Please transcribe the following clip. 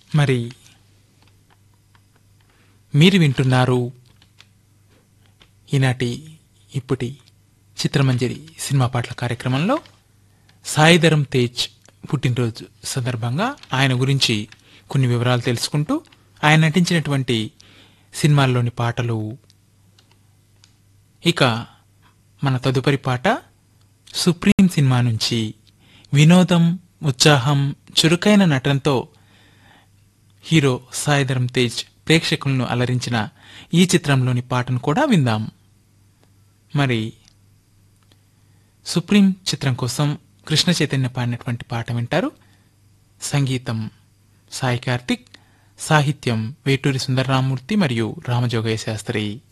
మరి మీరు వింటున్నారు ఈనాటి ఇప్పటి చిత్రమంజరి సినిమా పాటల కార్యక్రమంలో సాయిధరం తేజ్ పుట్టినరోజు సందర్భంగా ఆయన గురించి కొన్ని వివరాలు తెలుసుకుంటూ ఆయన నటించినటువంటి సినిమాల్లోని పాటలు ఇక మన తదుపరి పాట సుప్రీం సినిమా నుంచి వినోదం ఉత్సాహం చురుకైన నటనతో హీరో సాయిధరం తేజ్ ప్రేక్షకులను అలరించిన ఈ చిత్రంలోని పాటను కూడా విందాం మరి సుప్రీం చిత్రం కోసం కృష్ణ చైతన్య పాడినటువంటి పాట వింటారు సంగీతం సాయి కార్తిక్ సాహిత్యం వేటూరి సుందరరామూర్తి మరియు రామజోగయ్య శాస్త్రి